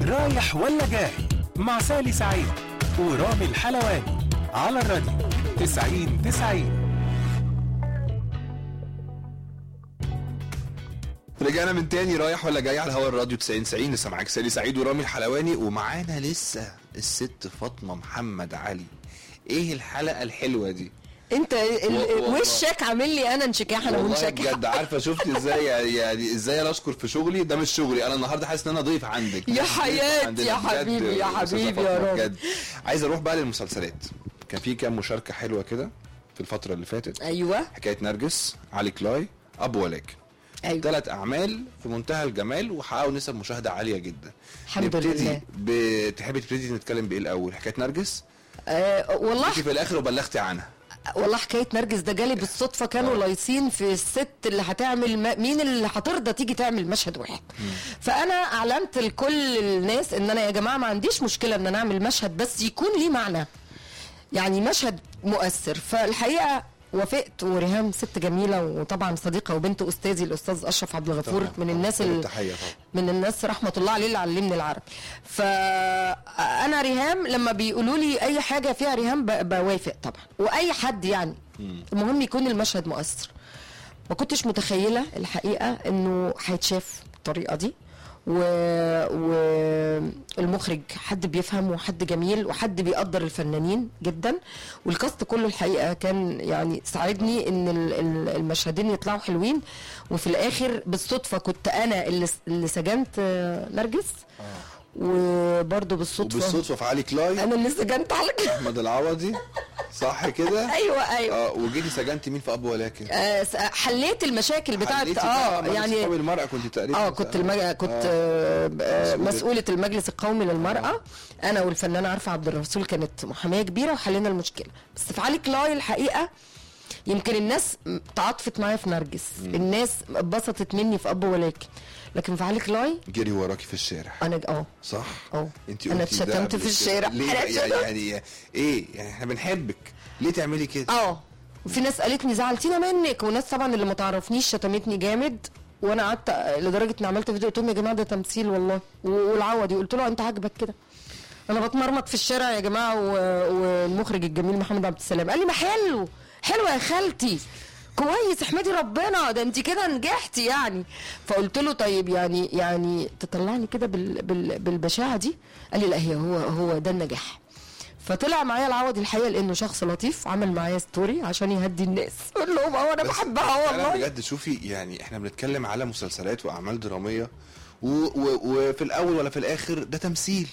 رايح ولا جاي مع سالي سعيد ورامي الحلواني على الراديو 90 90 رجعنا من تاني رايح ولا جاي على هوا الراديو 90 90 لسه معاك سالي سعيد ورامي الحلواني ومعانا لسه الست فاطمه محمد علي ايه الحلقه الحلوه دي انت ال- و- والله. وشك عامل لي انا انشكاح انا والله منشكح بجد عارفه شفتي ازاي يعني- يعني ازاي انا اشكر في شغلي ده مش شغلي انا النهارده حاسس ان انا ضيف عندك يا ضيف حياتي، عندنا يا بجد حبيبي، يا أستاذة حبيبي يا فاطمة رب. بجد عايز اروح بقى للمسلسلات كان في كام مشاركه حلوه كده في الفتره اللي فاتت ايوه حكايه نرجس علي كلاي ابو ولكن ايوه ثلاث اعمال في منتهى الجمال وحققوا نسب مشاهده عاليه جدا الحمد نبتدي لله. ب... تحبي تبتدي نتكلم بايه الاول حكايه نرجس آه والله انت في الاخر وبلغتي عنها والله حكايه نرجس ده جالي بالصدفه كانوا لايصين في الست اللي هتعمل ما مين اللي هترضى تيجي تعمل مشهد واحد فانا اعلنت لكل الناس ان انا يا جماعه ما عنديش مشكله ان انا اعمل مشهد بس يكون ليه معنى يعني مشهد مؤثر فالحقيقه وافقت وريهام ست جميله وطبعا صديقه وبنت استاذي الاستاذ اشرف عبد الغفور طبعاً. من الناس طبعاً. ال- تحية طبعاً. من الناس رحمه الله عليه اللي علمني العربي فانا ريهام لما بيقولوا لي اي حاجه فيها ريهام ب- بوافق طبعا واي حد يعني المهم يكون المشهد مؤثر ما كنتش متخيله الحقيقه انه هيتشاف بالطريقه دي و... والمخرج حد بيفهم وحد جميل وحد بيقدر الفنانين جدا والكاست كله الحقيقه كان يعني ساعدني ان ال- ال- المشهدين يطلعوا حلوين وفي الاخر بالصدفه كنت انا اللي, اللي سجنت آه، نرجس وبرضه بالصدفه وبالصدفه في علي كلاي انا اللي سجنت على كده احمد العوضي صح كده ايوه ايوه اه وجيتي سجنتي مين في ابو ولكن آه، س- حليت المشاكل بتاعت حليتي اه بقى مجلس يعني قومي المرأة كنت تقريبا اه كنت المج... كنت آه. آه مسؤولة المجلس القومي للمرأة انا والفنانة عارفة عبد الرسول كانت محامية كبيرة وحلينا المشكلة بس في علي كلاي الحقيقة يمكن الناس م- تعاطفت معايا في نرجس الناس اتبسطت مني في اب ولكن لكن في علي كلاي جري وراكي في الشارع انا اه صح اه انت انا قلتي ده اتشتمت قبل في كده. الشارع ليه أنا بقى؟ يعني, اتشتمت. يعني ايه يعني احنا بنحبك ليه تعملي كده اه وفي ناس قالتني زعلتينا منك وناس طبعا اللي ما تعرفنيش شتمتني جامد وانا قعدت لدرجه ان عملت فيديو قلت لهم يا جماعه ده تمثيل والله و- والعوضي قلت له انت عاجبك كده انا بتمرمط في الشارع يا جماعه و- والمخرج الجميل محمد عبد السلام قال لي ما حلو حلو يا خالتي كويس احمدي ربنا ده انت كده نجحتي يعني فقلت له طيب يعني يعني تطلعني كده بال بال بالبشاعه دي قال لي لا هي هو هو ده النجاح فطلع معايا العوضي الحقيقه لانه شخص لطيف عمل معايا ستوري عشان يهدي الناس قول لهم اه انا بس بحبها فعلا والله بجد شوفي يعني احنا بنتكلم على مسلسلات واعمال دراميه و و وفي الاول ولا في الاخر ده تمثيل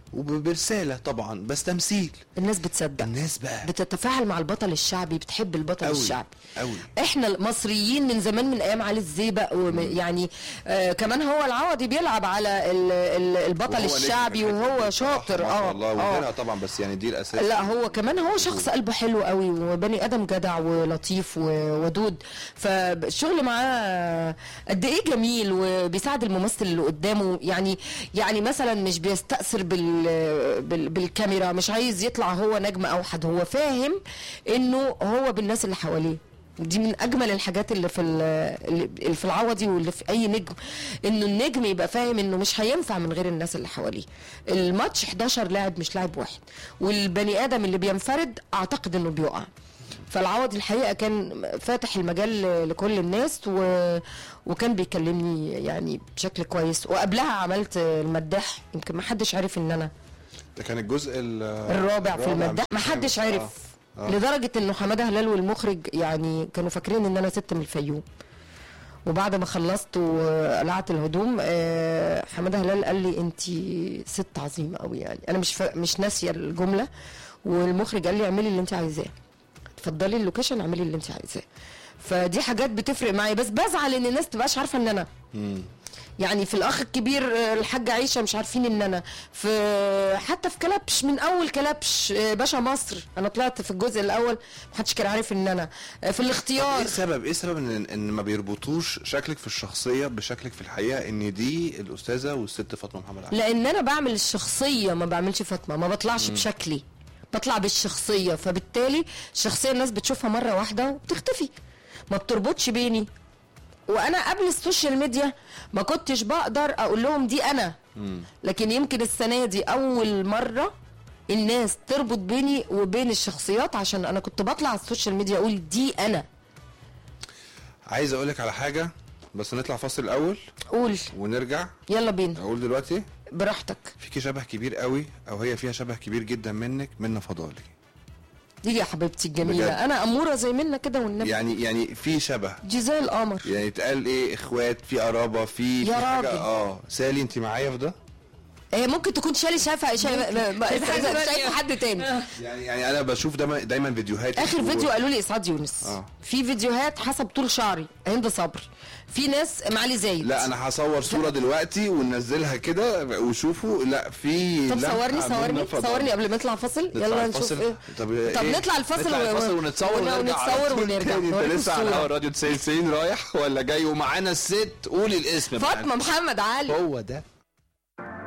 وبرساله طبعا بس تمثيل الناس بتصدق الناس بقى بتتفاعل مع البطل الشعبي بتحب البطل أوي، الشعبي أوي. احنا المصريين من زمان من ايام علي الزيبق وم- يعني آه كمان هو العوضي بيلعب على ال ال البطل وهو نجم الشعبي في الحتة وهو دي بصراحة، شاطر ما شاء اه الله آه. وغيرها طبعا بس يعني دي الاساس لا هو كمان هو شخص قلبه حلو قوي وبني ادم جدع ولطيف وودود فالشغل معاه قد ايه جميل وبيساعد الممثل اللي قدامه يعني يعني مثلا مش بيستأثر بال بال بالكاميرا مش عايز يطلع هو نجم اوحد هو فاهم انه هو بالناس اللي حواليه دي من اجمل الحاجات اللي في ال- اللي في العوضي واللي في اي نجم انه النجم يبقى فاهم انه مش هينفع من غير الناس اللي حواليه الماتش 11 لاعب مش لاعب واحد والبني ادم اللي بينفرد اعتقد انه بيقع فالعوضي الحقيقه كان فاتح المجال لكل الناس و... وكان بيكلمني يعني بشكل كويس وقبلها عملت المداح يمكن ما حدش عارف ان انا ده كان الجزء ال- الرابع في المداح مش ما حدش فاهم. عرف آه. آه. لدرجه انه حماده هلال والمخرج يعني كانوا فاكرين ان انا ست من الفيوم وبعد ما خلصت وقلعت الهدوم آه، حماده هلال قال لي انت ست عظيمه قوي يعني انا مش فا... مش ناسيه الجمله والمخرج قال لي اعملي اللي انت عايزاه اتفضلي اللوكيشن اعملي اللي انت عايزاه فدي حاجات بتفرق معايا بس بزعل ان الناس تبقاش عارفه ان انا يعني في الاخ الكبير آه، الحاجه عيشه مش عارفين ان انا في حتى في كلبش من اول كلبش آه، باشا مصر انا طلعت في الجزء الاول محدش كان عارف ان انا آه، في طب الاختيار ايه السبب ايه السبب ان ان ما بيربطوش شكلك في الشخصيه بشكلك في الحقيقه ان دي الاستاذه والست فاطمه محمد علي لان انا بعمل الشخصيه ما بعملش فاطمه ما بطلعش بشكلي بطلع بالشخصيه فبالتالي الشخصيه الناس بتشوفها مره واحده وبتختفي ما بتربطش بيني وانا قبل السوشيال ميديا ما كنتش بقدر اقول لهم دي انا لكن يمكن السنه دي اول مره الناس تربط بيني وبين الشخصيات عشان انا كنت بطلع على السوشيال ميديا اقول دي انا عايز اقول لك على حاجه بس نطلع فاصل الاول قول ونرجع يلا بينا اقول دلوقتي براحتك فيكي شبه كبير قوي او هي فيها شبه كبير جدا منك منى فضالي دي يا حبيبتي الجميله بجد. انا اموره زي منا كده والنبي يعني يعني في شبه دي زي القمر يعني اتقال ايه اخوات في قرابه في في يا حاجة- راجل. اه سالي انت معايا في ده هي ممكن تكون شالي شايفه شايفه شايفه حد تاني يعني يعني انا بشوف دايما دايما فيديوهات اخر فيديو قالوا لي اسعاد يونس آه. في فيديوهات حسب طول شعري هند صبري في ناس معالي زايد لا انا هصور صوره دلوقتي وننزلها كده وشوفوا لا في طب لمحة صورني منى صورني فضالي. صورني قبل ما نطلع فاصل نطلع يلا الفاصل. نشوف ايه طب, طب إيه؟ نطلع الفاصل نطلع و- الفاصل ونتصور ون- ونرجع على ونتصور طول ونرجع. تاني. انت نوريكم لسه على الصورة. الهوا راديو 90 90 رايح ولا جاي ومعانا الست قولي الاسم بقى. فاطمه محمد علي هو ده